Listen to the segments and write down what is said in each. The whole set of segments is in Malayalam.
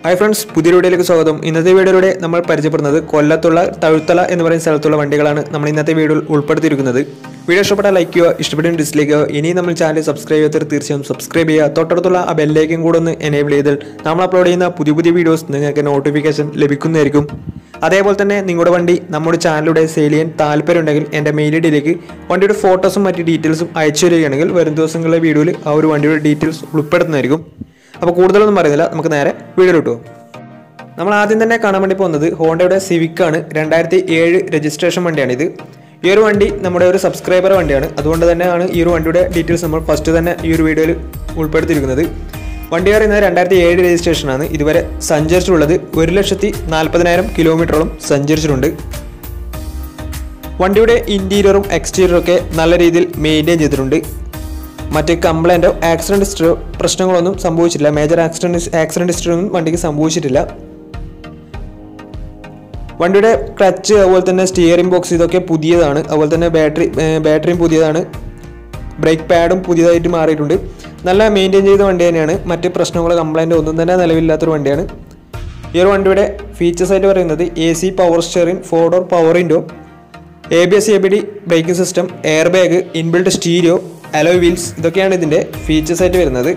ഹായ് ഫ്രണ്ട്സ് പുതിയ വീഡിയോയിലേക്ക് സ്വാഗതം ഇന്നത്തെ വീഡിയോയിലൂടെ നമ്മൾ പരിചയപ്പെടുന്നത് കൊല്ലത്തുള്ള തഴുത്തല എന്ന് പറയുന്ന സ്ഥലത്തുള്ള വണ്ടികളാണ് നമ്മൾ ഇന്നത്തെ വീഡിയോയിൽ ഉൾപ്പെടുത്തിയിരിക്കുന്നത് വീഡിയോ ഇഷ്ടപ്പെട്ടാൽ ലൈക്ക് ചെയ്യുക ഇഷ്ടപ്പെട്ടെങ്കിൽ ഡിസ്ലൈക്ക് ചെയ്യുക ഇനി നമ്മൾ ചാനൽ സബ്സ്ക്രൈബ് ചെയ്യാത്തവർ തീർച്ചയായും സബ്സ്ക്രൈബ് ചെയ്യുക തൊട്ടടുത്തുള്ള ആ ബെല്ലേക്കും കൂടെ ഒന്ന് എനേബിൾ ചെയ്താൽ നമ്മൾ അപ്ലോഡ് ചെയ്യുന്ന പുതിയ പുതിയ വീഡിയോസ് നിങ്ങൾക്ക് നോട്ടിഫിക്കേഷൻ ലഭിക്കുന്നതായിരിക്കും അതേപോലെ തന്നെ നിങ്ങളുടെ വണ്ടി നമ്മുടെ ചാനലിലൂടെ സെയിൽ ചെയ്യാൻ താല്പര്യമുണ്ടെങ്കിൽ എൻ്റെ മെയിൽ ഐ ഡിയിലേക്ക് വണ്ടിയുടെ ഫോട്ടോസും മറ്റ് ഡീറ്റെയിൽസും അയച്ചു തരികയാണെങ്കിൽ വരും ദിവസങ്ങളിലെ വീഡിയോയിൽ ആ ഒരു വണ്ടിയുടെ ഡീറ്റെയിൽസ് ഉൾപ്പെടുത്തുന്നതായിരിക്കും അപ്പോൾ കൂടുതലൊന്നും പറയുന്നില്ല നമുക്ക് നേരെ വീഡിയോ കിട്ടുമോ നമ്മൾ ആദ്യം തന്നെ കാണാൻ വേണ്ടി പോകുന്നത് ഹോണ്ടയുടെ സിവിക് ആണ് രണ്ടായിരത്തി ഏഴ് രജിസ്ട്രേഷൻ വണ്ടിയാണിത് ഈ ഒരു വണ്ടി നമ്മുടെ ഒരു സബ്സ്ക്രൈബർ വണ്ടിയാണ് അതുകൊണ്ട് തന്നെയാണ് ഈ ഒരു വണ്ടിയുടെ ഡീറ്റെയിൽസ് നമ്മൾ ഫസ്റ്റ് തന്നെ ഈ ഒരു വീഡിയോയിൽ ഉൾപ്പെടുത്തിയിരിക്കുന്നത് വണ്ടി പറയുന്നത് രണ്ടായിരത്തി ഏഴ് രജിസ്ട്രേഷനാണ് ഇതുവരെ സഞ്ചരിച്ചിട്ടുള്ളത് ഒരു ലക്ഷത്തി നാൽപ്പതിനായിരം കിലോമീറ്ററോളം സഞ്ചരിച്ചിട്ടുണ്ട് വണ്ടിയുടെ ഇൻറ്റീരിയറും എക്സ്റ്റീരിയറും ഒക്കെ നല്ല രീതിയിൽ മെയിൻറ്റെയിൻ ചെയ്തിട്ടുണ്ട് മറ്റ് കംപ്ലൈൻറ്റോ ആക്സിഡൻറ്റ് ഹിസ്റ്ററിയോ പ്രശ്നങ്ങളൊന്നും സംഭവിച്ചിട്ടില്ല മേജർ ആക്സിഡൻറ്റ് ആക്സിഡൻറ്റ് ഹിസ്റ്ററി ഒന്നും വണ്ടിക്ക് സംഭവിച്ചിട്ടില്ല വണ്ടിയുടെ ക്ലച്ച് അതുപോലെ തന്നെ സ്റ്റിയറിംഗ് ബോക്സ് ഇതൊക്കെ പുതിയതാണ് അതുപോലെ തന്നെ ബാറ്ററി ബാറ്ററിയും പുതിയതാണ് ബ്രേക്ക് പാഡും പുതിയതായിട്ട് മാറിയിട്ടുണ്ട് നല്ല മെയിൻറ്റെയിൻ ചെയ്ത വണ്ടി തന്നെയാണ് മറ്റ് പ്രശ്നങ്ങളോ കംപ്ലൈൻറ്റോ ഒന്നും തന്നെ നിലവില്ലാത്തൊരു വണ്ടിയാണ് ഈ ഒരു വണ്ടിയുടെ ഫീച്ചേഴ്സ് ആയിട്ട് പറയുന്നത് A C power steering four door power window A B S A B D braking system air bag inbuilt stereo alloy wheels ഇതൊക്കെയാണ് ഇതിൻ്റെ ഫീച്ചേഴ്സ് ആയിട്ട് വരുന്നത്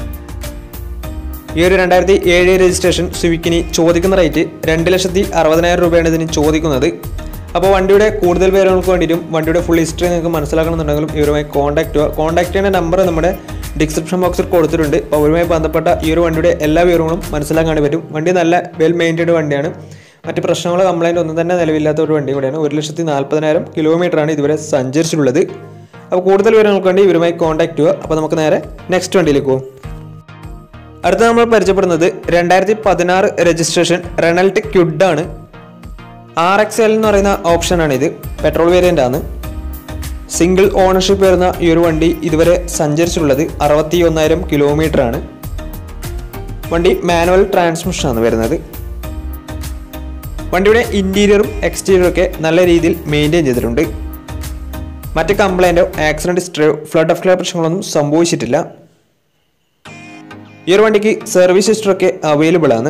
ഈ ഒരു രണ്ടായിരത്തി ഏഴ് രജിസ്ട്രേഷൻ സ്വിവിക്കിന് ചോദിക്കുന്ന റേറ്റ് രണ്ട് ലക്ഷത്തി അറുപതിനായിരം രൂപയാണ് ഇതിന് ചോദിക്കുന്നത് അപ്പോൾ വണ്ടിയുടെ കൂടുതൽ വിവരങ്ങൾക്ക് വേണ്ടിയിട്ടും വണ്ടിയുടെ ഫുൾ ഹിസ്റ്ററി നിങ്ങൾക്ക് മനസ്സിലാക്കണമെന്നുണ്ടെങ്കിലും ഇവരുമായി കോൺടാക്ട് ചെയ്യുക കോൺടാക്ട് ചെയ്യുന്ന നമ്പർ നമ്മുടെ ഡിസ്ക്രിപ്ഷൻ ബോക്സിൽ കൊടുത്തിട്ടുണ്ട് അപ്പോൾ അവരുമായി ബന്ധപ്പെട്ട ഈ ഒരു വണ്ടിയുടെ എല്ലാ വിവരങ്ങളും മനസ്സിലാക്കാൻ പറ്റും വണ്ടി നല്ല വെൽ മെയിൻറ്റൈൻഡ് വണ്ടിയാണ് മറ്റ് പ്രശ്നങ്ങളോ കംപ്ലൈൻറ്റ് ഒന്നും തന്നെ നിലവില്ലാത്ത ഒരു വണ്ടി കൂടിയാണ് ഒരു ലക്ഷത്തി നാൽപ്പതിനായിരം കിലോമീറ്ററാണ് ഇതുവരെ സഞ്ചരിച്ചിട്ടുള്ളത് അപ്പോൾ കൂടുതൽ വിവരങ്ങൾക്ക് വേണ്ടി ഇവരുമായി കോൺടാക്ട് ചെയ്യുക അപ്പോൾ നമുക്ക് നേരെ നെക്സ്റ്റ് വണ്ടിയിലേക്ക് പോകും അടുത്ത നമ്മൾ പരിചയപ്പെടുന്നത് രണ്ടായിരത്തി പതിനാറ് രജിസ്ട്രേഷൻ റെണൽട്ട് ക്യുഡാണ് ആർ എക്സ് എൽ എന്ന് പറയുന്ന ഓപ്ഷനാണ് ഇത് പെട്രോൾ വേരിയൻ്റ് ആണ് സിംഗിൾ ഓണർഷിപ്പ് വരുന്ന ഈ ഒരു വണ്ടി ഇതുവരെ സഞ്ചരിച്ചിട്ടുള്ളത് അറുപത്തി ഒന്നായിരം കിലോമീറ്റർ ആണ് വണ്ടി മാനുവൽ ട്രാൻസ്മിഷൻ ആണ് വരുന്നത് വണ്ടിയുടെ ഇൻറ്റീരിയറും എക്സ്റ്റീരിയറും ഒക്കെ നല്ല രീതിയിൽ മെയിൻറ്റെയിൻ ചെയ്തിട്ടുണ്ട് മറ്റ് കംപ്ലൈൻറ്റോ ആക്സിഡൻറ്റ് ഹിസ്റ്ററിയോ ഫ്ലഡ് ഓഫ് ക്ലിയർ പ്രശ്നങ്ങളൊന്നും സംഭവിച്ചിട്ടില്ല ഈ ഒരു വണ്ടിക്ക് സർവീസ് ഹിസ്റ്ററി ഒക്കെ അവൈലബിൾ ആണ്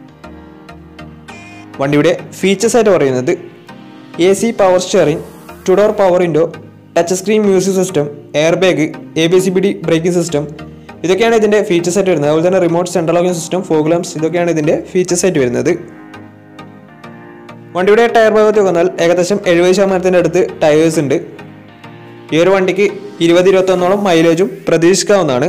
വണ്ടിയുടെ ഫീച്ചേഴ്സ് ആയിട്ട് പറയുന്നത് A C power steering two door power window touch screen music system air bag A B C B D braking system ഇതൊക്കെയാണ് ഇതിൻ്റെ ഫീച്ചേഴ്സ് ആയിട്ട് വരുന്നത് അതുപോലെ തന്നെ remote central locking system fog lamps ഇതൊക്കെയാണ് ഇതിൻ്റെ ഫീച്ചേഴ്സ് ആയിട്ട് വരുന്നത് വണ്ടിയുടെ ടയർ ഭാഗത്ത് വന്നാൽ ഏകദേശം എഴുപത് ശതമാനത്തിൻ്റെ അടുത്ത് ടയേഴ്സ് ഉണ്ട് ഈ ഒരു വണ്ടിക്ക് ഇരുപത് ഇരുപത്തൊന്നോളം മൈലേജും പ്രതീക്ഷിക്കാവുന്നതാണ്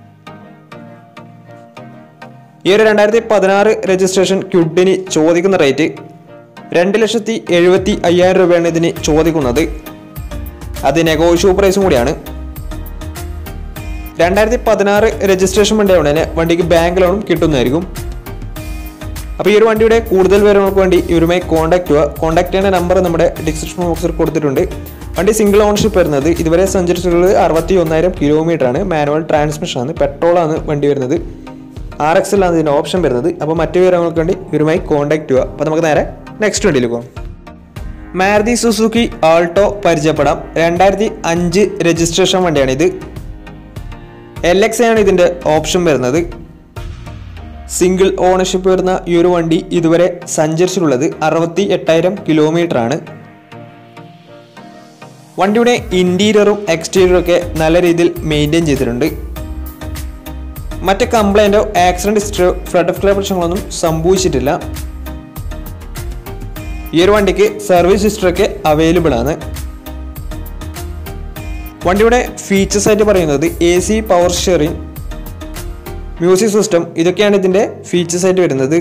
ഈ ഒരു രണ്ടായിരത്തി പതിനാറ് രജിസ്ട്രേഷൻ ക്യുഡിന് ചോദിക്കുന്ന റേറ്റ് രണ്ട് ലക്ഷത്തി എഴുപത്തി അയ്യായിരം രൂപയാണ് ഇതിന് ചോദിക്കുന്നത് അത് നെഗോഷ്യബിൾ പ്രൈസും കൂടിയാണ് രണ്ടായിരത്തി പതിനാറ് രജിസ്ട്രേഷൻ വണ്ടി ആവുമ്പോൾ തന്നെ വണ്ടിക്ക് ബാങ്ക് ലോണും കിട്ടുന്നതായിരിക്കും അപ്പോൾ ഈ ഒരു വണ്ടിയുടെ കൂടുതൽ വിവരങ്ങൾക്ക് വേണ്ടി ഇവരുമായി കോൺടാക്ട് ചെയ്യുക കോൺടാക്ട് ചെയ്യുന്ന നമ്പർ നമ്മുടെ ഡിസ്ക്രിപ്ഷൻ ബോക്സിൽ കൊടുത്തിട്ടുണ്ട് വണ്ടി സിംഗിൾ ഓണർഷിപ്പ് വരുന്നത് ഇതുവരെ സഞ്ചരിച്ചിട്ടുള്ളത് അറുപത്തി ഒന്നായിരം കിലോമീറ്റർ ആണ് മാനുവൽ ട്രാൻസ്മിഷൻ ആണ് പെട്രോളാണ് വണ്ടി വരുന്നത് ആർ എക്സ് എല്ലാണ് ഇതിൻ്റെ ഓപ്ഷൻ വരുന്നത് അപ്പോൾ മറ്റു വിവരങ്ങൾക്ക് വേണ്ടി ഇവരുമായി കോൺടാക്ട് ചെയ്യുക അപ്പോൾ നമുക്ക് നേരെ നെക്സ്റ്റ് വണ്ടിയിൽ പോകാം മാരുതി സുസുക്കി ആൾട്ടോ പരിചയപ്പെടാം രണ്ടായിരത്തി അഞ്ച് രജിസ്ട്രേഷൻ വണ്ടിയാണിത് എൽ എക്സ് ആണ് ഇതിൻ്റെ ഓപ്ഷൻ വരുന്നത് സിംഗിൾ ഓണർഷിപ്പ് വരുന്ന ഈ ഒരു വണ്ടി ഇതുവരെ സഞ്ചരിച്ചിട്ടുള്ളത് അറുപത്തി എട്ടായിരം കിലോമീറ്റർ ആണ് വണ്ടിയുടെ ഇൻറ്റീരിയറും എക്സ്റ്റീരിയറും ഒക്കെ നല്ല രീതിയിൽ മെയിൻറ്റെയിൻ ചെയ്തിട്ടുണ്ട് മറ്റ് കംപ്ലൈൻറ്റോ ആക്സിഡൻറ്റ് ഹിസ്റ്ററിയോ ഫ്ലഡ് ഓഫ് ക്ലിയർ പ്രശ്നങ്ങളൊന്നും സംഭവിച്ചിട്ടില്ല ഈ ഒരു വണ്ടിക്ക് സർവീസ് ഹിസ്റ്ററി ഒക്കെ അവൈലബിൾ ആണ് വണ്ടിയുടെ ഫീച്ചേഴ്സ് ആയിട്ട് പറയുന്നത് A C power sharing music system ഇതൊക്കെയാണ് ഇതിൻ്റെ ഫീച്ചേഴ്സ് ആയിട്ട് വരുന്നത്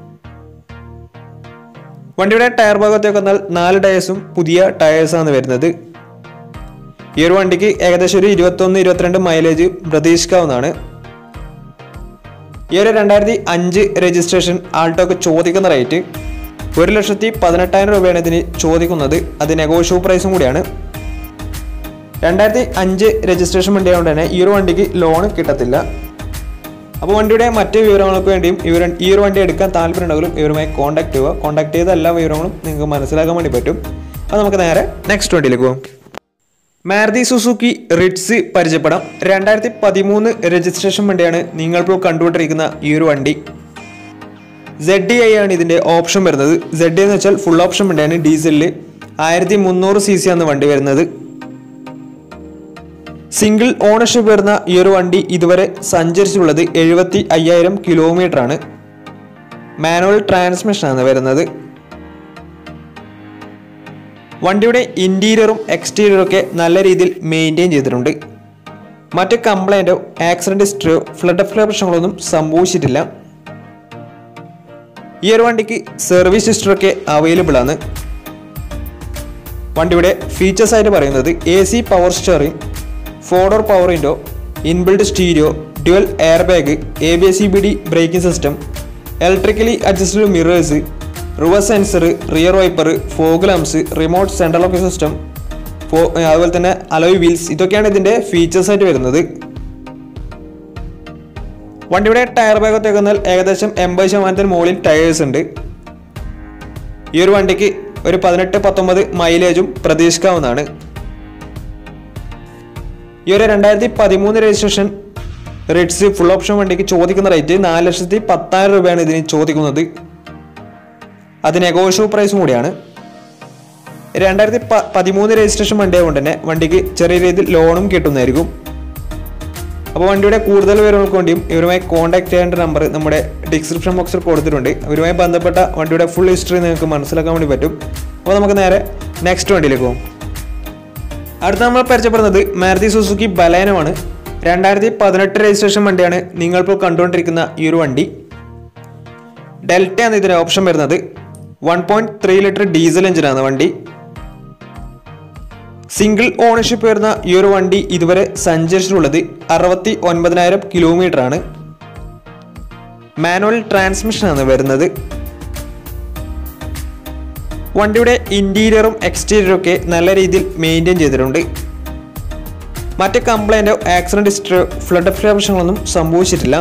വണ്ടിയുടെ ടയർ ഭാഗത്തേക്ക് വന്നാൽ നാല് ടയേഴ്സും പുതിയ ടയേഴ്സാണ് വരുന്നത് ഈ ഒരു വണ്ടിക്ക് ഏകദേശം ഒരു ഇരുപത്തൊന്ന് ഇരുപത്തിരണ്ട് മൈലേജ് പ്രതീക്ഷിക്കാവുന്നതാണ് ഈ ഒരു രണ്ടായിരത്തി അഞ്ച് രജിസ്ട്രേഷൻ ആൾട്ടോക്ക് ചോദിക്കുന്ന റേറ്റ് ഒരു ലക്ഷത്തി പതിനെട്ടായിരം രൂപയാണ് ഇതിന് ചോദിക്കുന്നത് അത് നെഗോഷ്യബിൾ പ്രൈസും കൂടിയാണ് രണ്ടായിരത്തി അഞ്ച് രജിസ്ട്രേഷൻ വണ്ടി ആയതുകൊണ്ട് തന്നെ ഈ ഒരു വണ്ടിക്ക് ലോൺ കിട്ടത്തില്ല അപ്പോൾ വണ്ടിയുടെ മറ്റ് വിവരങ്ങൾക്ക് വേണ്ടിയും ഇവർ ഈ ഒരു വണ്ടി എടുക്കാൻ താല്പര്യമുണ്ടെങ്കിലും ഇവരുമായി കോൺടാക്ട് ചെയ്യുക കോൺടാക്ട് ചെയ്ത എല്ലാ വിവരങ്ങളും നിങ്ങൾക്ക് മനസ്സിലാക്കാൻ വേണ്ടി പറ്റും അപ്പോൾ നമുക്ക് നേരെ നെക്സ്റ്റ് വണ്ടിയിലേക്ക് പോകാം മാരുതി സുസുക്കി റിറ്റ്സ് പരിചയപ്പെടാം രണ്ടായിരത്തി പതിമൂന്ന് രജിസ്ട്രേഷൻ വണ്ടിയാണ് നിങ്ങളിപ്പോൾ കണ്ടുകൊണ്ടിരിക്കുന്ന ഈ ഒരു വണ്ടി സെഡ് ഡി ഐ ആണ് ഇതിൻ്റെ ഓപ്ഷൻ വരുന്നത് സെഡ് എന്ന് വെച്ചാൽ ഫുൾ ഓപ്ഷൻ വണ്ടിയാണ് ഡീസലിൽ ആയിരത്തി മുന്നൂറ് സി സി ആണ് വണ്ടി വരുന്നത് സിംഗിൾ ഓണർഷിപ്പ് വരുന്ന ഈ ഒരു വണ്ടി ഇതുവരെ സഞ്ചരിച്ചിട്ടുള്ളത് എഴുപത്തി അയ്യായിരം കിലോമീറ്റർ ആണ് മാനുവൽ ട്രാൻസ്മിഷൻ ആണ് വരുന്നത് വണ്ടിയുടെ ഇൻറ്റീരിയറും എക്സ്റ്റീരിയറും ഒക്കെ നല്ല രീതിയിൽ മെയിൻറ്റെയിൻ ചെയ്തിട്ടുണ്ട് മറ്റ് കംപ്ലൈൻറ്റോ ആക്സിഡൻറ്റ് ഹിസ്റ്ററിയോ ഫ്ലഡ് ഫ്ലോ പ്രശ്നങ്ങളൊന്നും സംഭവിച്ചിട്ടില്ല ഈ ഒരു വണ്ടിക്ക് സർവീസ് ഹിസ്റ്ററൊക്കെ അവൈലബിൾ ആണ് വണ്ടിയുടെ ഫീച്ചേഴ്സ് ആയിട്ട് പറയുന്നത് A C power steering four door power window inbuilt stereo dual air bag A B S C B D braking system electrically adjusted mirrors reverse sensor rear wiper fog lamps remote central locking system ഫോ അതുപോലെ തന്നെ അലോയ് വീൽസ് ഇതൊക്കെയാണ് ഇതിൻ്റെ ഫീച്ചേഴ്സ് ആയിട്ട് വരുന്നത് വണ്ടിയുടെ ടയർ ഭാഗത്തേക്ക് വന്നാൽ ഏകദേശം എൺപത് ശതമാനത്തിന് മുകളിൽ ടയേഴ്സ് ഉണ്ട് ഈ ഒരു വണ്ടിക്ക് ഒരു പതിനെട്ട് പത്തൊമ്പത് മൈലേജും പ്രതീക്ഷിക്കാവുന്നതാണ് ഈ ഒരു രണ്ടായിരത്തി പതിമൂന്ന് രജിസ്ട്രേഷൻ റിഡ്സ് ഫുൾ ഓപ്ഷൻ വണ്ടിക്ക് ചോദിക്കുന്ന റേറ്റ് നാല് ലക്ഷത്തി പത്തായിരം രൂപയാണ് ഇതിന് ചോദിക്കുന്നത് അത് നെഗോഷ്യബിൾ പ്രൈസും കൂടിയാണ് രണ്ടായിരത്തി പ പതിമൂന്ന് രജിസ്ട്രേഷൻ വണ്ടി ആയതുകൊണ്ട് തന്നെ വണ്ടിക്ക് ചെറിയ രീതിയിൽ ലോണും കിട്ടുന്നതായിരിക്കും അപ്പോൾ വണ്ടിയുടെ കൂടുതൽ വിവരങ്ങൾക്ക് വേണ്ടിയും ഇവരുമായി കോൺടാക്ട് ചെയ്യേണ്ട നമ്പർ നമ്മുടെ ഡിസ്ക്രിപ്ഷൻ ബോക്സിൽ കൊടുത്തിട്ടുണ്ട് ഇവരുമായി ബന്ധപ്പെട്ട വണ്ടിയുടെ ഫുൾ ഹിസ്റ്ററി നിങ്ങൾക്ക് മനസ്സിലാക്കാൻ വേണ്ടി പറ്റും അപ്പോൾ നമുക്ക് നേരെ നെക്സ്റ്റ് വണ്ടിയിലേക്ക് പോകും അടുത്ത നമ്മൾ പരിചയപ്പെടുന്നത് മാരുതി സുസുക്കി ബലേനമാണ് രണ്ടായിരത്തി പതിനെട്ട് രജിസ്ട്രേഷൻ വണ്ടിയാണ് നിങ്ങളിപ്പോൾ കണ്ടുകൊണ്ടിരിക്കുന്ന ഈ ഒരു വണ്ടി ഡെൽറ്റ ആണ് ഇതിൻ്റെ ഓപ്ഷൻ വരുന്നത് one point three litre diesel എഞ്ചിനാണ് വണ്ടി സിംഗിൾ ഓണർഷിപ്പ് വരുന്ന ഈ ഒരു വണ്ടി ഇതുവരെ സഞ്ചരിച്ചിട്ടുള്ളത് അറുപത്തി ഒൻപതിനായിരം കിലോമീറ്റർ ആണ് മാനുവൽ ട്രാൻസ്മിഷൻ ആണ് വരുന്നത് വണ്ടിയുടെ ഇൻറ്റീരിയറും എക്സ്റ്റീരിയറും ഒക്കെ നല്ല രീതിയിൽ മെയിൻറ്റെയിൻ ചെയ്തിട്ടുണ്ട് മറ്റ് കംപ്ലൈൻറ്റോ ആക്സിഡൻറ്റ് ഹിസ്റ്ററിയോ ഫ്ലഡ് ഫ്ലോ പ്രശ്നങ്ങളൊന്നും സംഭവിച്ചിട്ടില്ല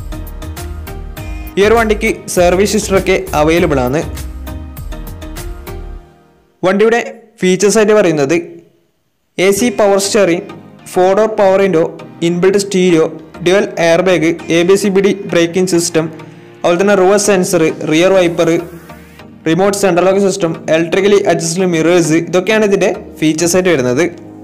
ഈ ഒരു വണ്ടിക്ക് സർവീസ് ഹിസ്റ്ററൊക്കെ അവൈലബിൾ ആണ് വണ്ടിയുടെ ഫീച്ചേഴ്സ് ആയിട്ട് പറയുന്നത് A C power steering four door power window inbuilt stereo dual air bag A B C B D braking system അതുപോലെ തന്നെ reverse sensor rear wiper remote central locking system electrically adjusted mirrors ഇതൊക്കെയാണ് ഇതിൻ്റെ ഫീച്ചേഴ്സ് ആയിട്ട് വരുന്നത്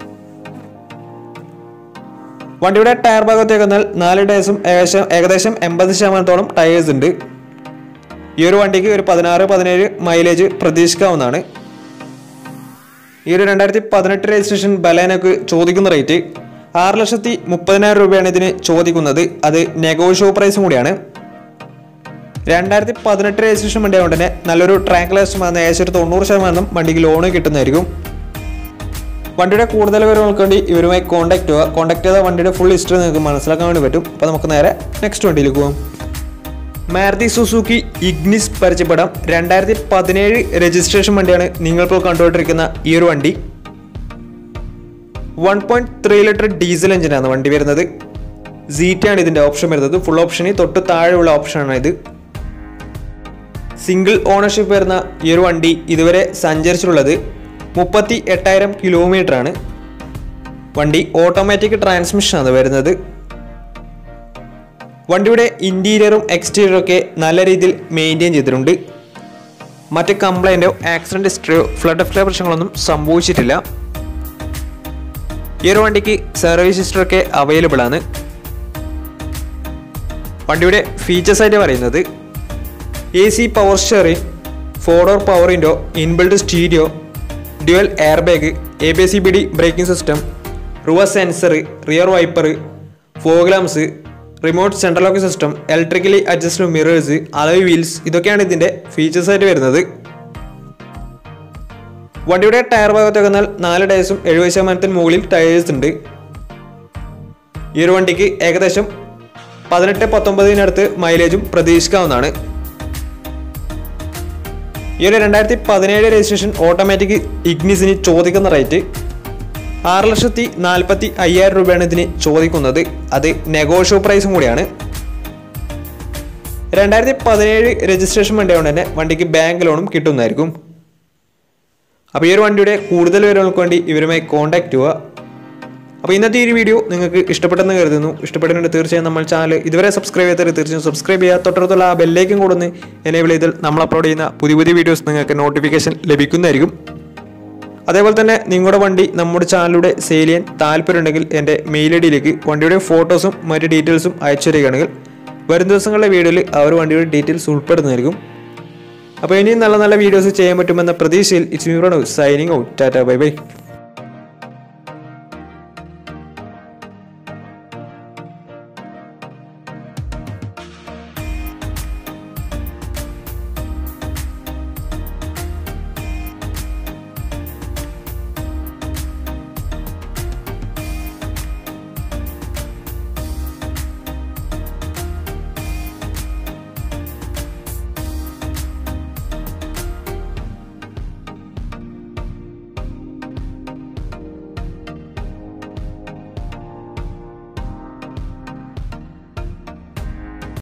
വണ്ടിയുടെ ടയർ ഭാഗത്തേക്ക് വന്നാൽ നാല് ടയേഴ്സും ഏകദേശം ഏകദേശം എൺപത് ശതമാനത്തോളം ടയേഴ്സ് ഉണ്ട് ഈ ഒരു വണ്ടിക്ക് ഒരു പതിനാറ് പതിനേഴ് മൈലേജ് പ്രതീക്ഷിക്കാവുന്നതാണ് ഈ ഒരു രണ്ടായിരത്തി പതിനെട്ട് രജിസ്ട്രേഷൻ ബലേനക്ക് ചോദിക്കുന്ന റേറ്റ് ആറ് ലക്ഷത്തി മുപ്പതിനായിരം രൂപയാണ് ഇതിന് ചോദിക്കുന്നത് അത് നെഗോഷ്യബിൾ പ്രൈസും കൂടിയാണ് രണ്ടായിരത്തി പതിനെട്ട് രജിസ്ട്രേഷൻ വണ്ടി ആയതുകൊണ്ട് തന്നെ നല്ലൊരു ട്രാക്ക് ലാസ്റ്റ് വന്ന ഏകദേശം ഒരു തൊണ്ണൂറ് ശതമാനം വണ്ടിക്ക് ലോണ് കിട്ടുന്നതായിരിക്കും വണ്ടിയുടെ കൂടുതൽ വിവരങ്ങൾക്ക് വേണ്ടി ഇവരുമായി കോൺടാക്ട് ചെയ്യുക കോൺടാക്ട് ചെയ്ത വണ്ടിയുടെ ഫുൾ ഹിസ്റ്ററി നിങ്ങൾക്ക് മനസ്സിലാക്കാൻ വേണ്ടി പറ്റും അപ്പോൾ നമുക്ക് നേരെ നെക്സ്റ്റ് വണ്ടിയിലേക്ക് പോകാം മാരുതി സുസുക്കി ഇഗ്നിസ് പരിചയപ്പെടാം രണ്ടായിരത്തി പതിനേഴ് രജിസ്ട്രേഷൻ വണ്ടിയാണ് നിങ്ങളിപ്പോൾ കണ്ടുകൊണ്ടിരിക്കുന്ന ഈ ഒരു വണ്ടി one point three litre diesel എഞ്ചിനാണ് വണ്ടി വരുന്നത് സീറ്റ് ആണ് ഇതിൻ്റെ ഓപ്ഷൻ വരുന്നത് ഫുൾ ഓപ്ഷന് തൊട്ട് താഴെയുള്ള ഓപ്ഷനാണ് ഇത് സിംഗിൾ ഓണർഷിപ്പ് വരുന്ന ഈ ഒരു വണ്ടി ഇതുവരെ സഞ്ചരിച്ചിട്ടുള്ളത് മുപ്പത്തി എട്ടായിരം കിലോമീറ്റർ ആണ് വണ്ടി ഓട്ടോമാറ്റിക് ട്രാൻസ്മിഷൻ ആണ് വരുന്നത് വണ്ടിയുടെ ഇൻറ്റീരിയറും എക്സ്റ്റീരിയറും ഒക്കെ നല്ല രീതിയിൽ മെയിൻറ്റെയിൻ ചെയ്തിട്ടുണ്ട് മറ്റ് കംപ്ലൈൻറ്റോ ആക്സിഡൻറ്റ് ഹിസ്റ്ററിയോ ഫ്ലഡ് ഫ്ലോ പ്രശ്നങ്ങളൊന്നും സംഭവിച്ചിട്ടില്ല ഈ ഒരു വണ്ടിക്ക് സർവീസ് ഹിസ്റ്ററൊക്കെ അവൈലബിൾ ആണ് വണ്ടിയുടെ ഫീച്ചേഴ്സ് ആയിട്ട് പറയുന്നത് A C power steering four door power window inbuilt stereo dual air bag A B C B D braking system reverse sensor rear wiper fog lamps remote central locking system electrically adjusted mirrors alloy wheels ഇതൊക്കെയാണ് ഇതിൻ്റെ ഫീച്ചേഴ്സ് ആയിട്ട് വരുന്നത് വണ്ടിയുടെ ടയർ ഭാഗത്തൊക്കെ വന്നാൽ നാല് ടയേഴ്സും എഴുപത് ശതമാനത്തിന് മുകളിൽ ടയേഴ്സ് ഉണ്ട് ഈ ഒരു വണ്ടിക്ക് ഏകദേശം പതിനെട്ട് പത്തൊമ്പതിനടുത്ത് മൈലേജും പ്രതീക്ഷിക്കാവുന്നതാണ് ഈ ഒരു രണ്ടായിരത്തി പതിനേഴ് രജിസ്ട്രേഷൻ ഓട്ടോമാറ്റിക് ഇഗ്നിസിന് ചോദിക്കുന്ന റേറ്റ് ആറ് ലക്ഷത്തി നാൽപ്പത്തി അയ്യായിരം രൂപയാണ് ഇതിന് ചോദിക്കുന്നത് അത് നെഗോഷ്യബിൾ പ്രൈസും കൂടിയാണ് രണ്ടായിരത്തി പതിനേഴ് രജിസ്ട്രേഷൻ വണ്ടി കൊണ്ട് തന്നെ വണ്ടിക്ക് ബാങ്ക് ലോണും കിട്ടുന്നതായിരിക്കും അപ്പോൾ ഈ ഒരു വണ്ടിയുടെ കൂടുതൽ വിവരങ്ങൾക്ക് വേണ്ടി ഇവരുമായി കോൺടാക്ട് ചെയ്യുക അപ്പോൾ ഇന്നത്തെ ഈ ഒരു വീഡിയോ നിങ്ങൾക്ക് ഇഷ്ടപ്പെട്ടെന്ന് കരുതുന്നു ഇഷ്ടപ്പെട്ടിട്ടുണ്ട് തീർച്ചയായും നമ്മൾ ചാനൽ ഇതുവരെ സബ്സ്ക്രൈബ് ചെയ്യാത്തവർ തീർച്ചയായും സബ്സ്ക്രൈബ് ചെയ്യുക തൊട്ടടുത്തുള്ള ആ ബെല്ലേക്കും കൂടെ ഒന്ന് എനേബിൾ ചെയ്താൽ നമ്മൾ അപ്ലോഡ് ചെയ്യുന്ന പുതിയ പുതിയ വീഡിയോസ് നിങ്ങൾക്ക് നോട്ടിഫിക്കേഷൻ ലഭിക്കുന്നതായിരിക്കും അതേപോലെ തന്നെ നിങ്ങളുടെ വണ്ടി നമ്മുടെ ചാനലിലൂടെ സെയിൽ ചെയ്യാൻ താല്പര്യമുണ്ടെങ്കിൽ എൻ്റെ മെയിൽ ഐ ഡിയിലേക്ക് വണ്ടിയുടെ ഫോട്ടോസും മറ്റ് ഡീറ്റെയിൽസും അയച്ചു തരികയാണെങ്കിൽ വരും ദിവസങ്ങളിലെ വീഡിയോയിൽ ആ ഒരു വണ്ടിയുടെ ഡീറ്റെയിൽസ് ഉൾപ്പെടുന്നതായിരിക്കും അപ്പോൾ ഇനിയും നല്ല നല്ല വീഡിയോസ് ചെയ്യാൻ പറ്റുമെന്ന പ്രതീക്ഷയിൽ it's me signing out tata bye by